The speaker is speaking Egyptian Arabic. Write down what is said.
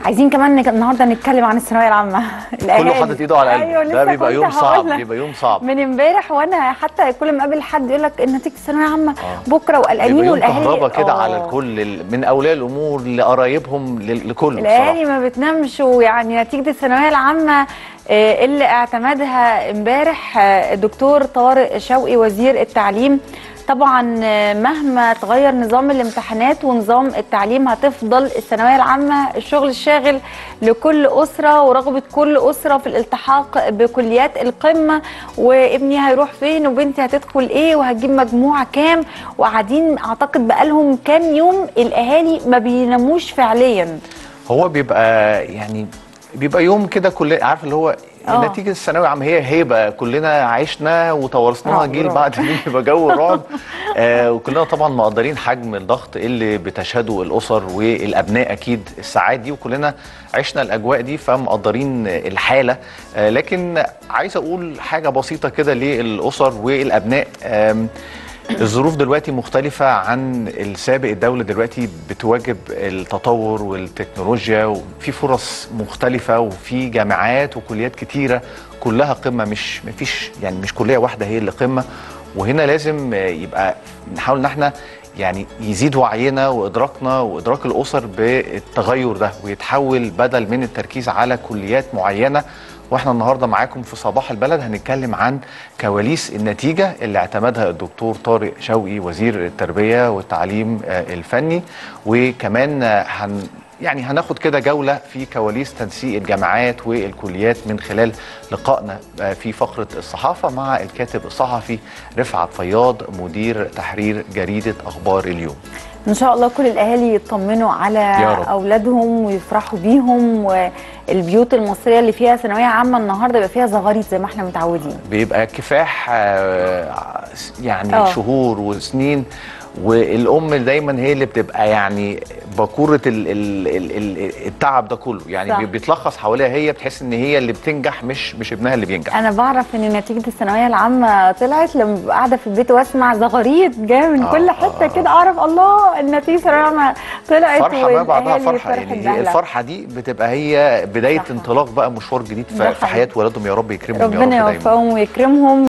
عايزين كمان نك- النهارده نتكلم عن الثانويه العامه كله الأهالي. حاطط ايده على قلبه أيوة ده لسه بيبقى كنت يوم صعب هقول لك. بيبقى يوم صعب من امبارح وانا حتى كل ما اقابل حد يقول لك نتيجه الثانويه العامه آه. بكره وقلقانين بيبقى يوم والاهالي كهربا كده على آه. الكل ال- من اولياء الامور لقرايبهم لل- لكله الاهالي بصراحه ما بتنامش ويعني نتيجه الثانويه العامه آه، اللي اعتمدها امبارح آه، الدكتور طارق شوقي وزير التعليم طبعا آه، مهما تغير نظام الامتحانات ونظام التعليم هتفضل الثانويه العامه الشغل الشاغل لكل اسره ورغبه كل اسره في الالتحاق بكليات القمه وابني هيروح فين وبنتي هتدخل ايه وهتجيب مجموعه كام وقاعدين اعتقد بقالهم كام يوم الاهالي ما بيناموش فعليا هو بيبقى يعني بيبقى يوم كده كل عارف اللي هو آه. نتيجه الثانويه العامه هي هيبه كلنا عشنا وتوارثناها رعب، جيل رعب. بعد جيل يبقى جو رعب آه وكلنا طبعا مقدرين حجم الضغط اللي بتشهده الاسر والابناء اكيد الساعات دي وكلنا عشنا الاجواء دي فمقدرين الحاله آه لكن عايز اقول حاجه بسيطه كده للاسر والابناء آم الظروف دلوقتي مختلفة عن السابق الدولة دلوقتي بتواجب التطور والتكنولوجيا وفي فرص مختلفة وفي جامعات وكليات كتيرة كلها قمة مش مفيش يعني مش كلية واحدة هي اللي قمة وهنا لازم يبقى نحاول ان احنا يعني يزيد وعينا وادراكنا وادراك الاسر بالتغير ده ويتحول بدل من التركيز على كليات معينه واحنا النهارده معاكم في صباح البلد هنتكلم عن كواليس النتيجه اللي اعتمدها الدكتور طارق شوقي وزير التربيه والتعليم آه، الفني وكمان آه، هن يعني هناخد كده جوله في كواليس تنسيق الجامعات والكليات من خلال لقائنا آه، في فقره الصحافه مع الكاتب الصحفي رفعت فياض مدير تحرير جريده اخبار اليوم ان شاء الله كل الاهالي يطمنوا على يا رب. اولادهم ويفرحوا بيهم والبيوت المصريه اللي فيها ثانويه عامه النهارده يبقى فيها زغاريت زي ما احنا متعودين بيبقى كفاح آه، يعني آه. شهور وسنين والام دايما هي اللي بتبقى يعني باكوره ال- ال- ال- ال- التعب ده كله يعني صح. بي- بيتلخص حواليها هي بتحس ان هي اللي بتنجح مش مش ابنها اللي بينجح انا بعرف ان نتيجه الثانويه العامه طلعت لما ببقى قاعده في البيت واسمع زغاريت جايه من آه، كل آه، حته آه. كده اعرف الله النتيجه الثانويه العامه طلعت فرحه ما بعدها والأهالي فرحه فرحت يعني بأهلها. هي الفرحه دي بتبقى هي بدايه صح. انطلاق بقى مشوار جديد ده في- في حياه ولادهم يا رب يكرمهم يا رب ربنا دايما يوفقهم ويكرمهم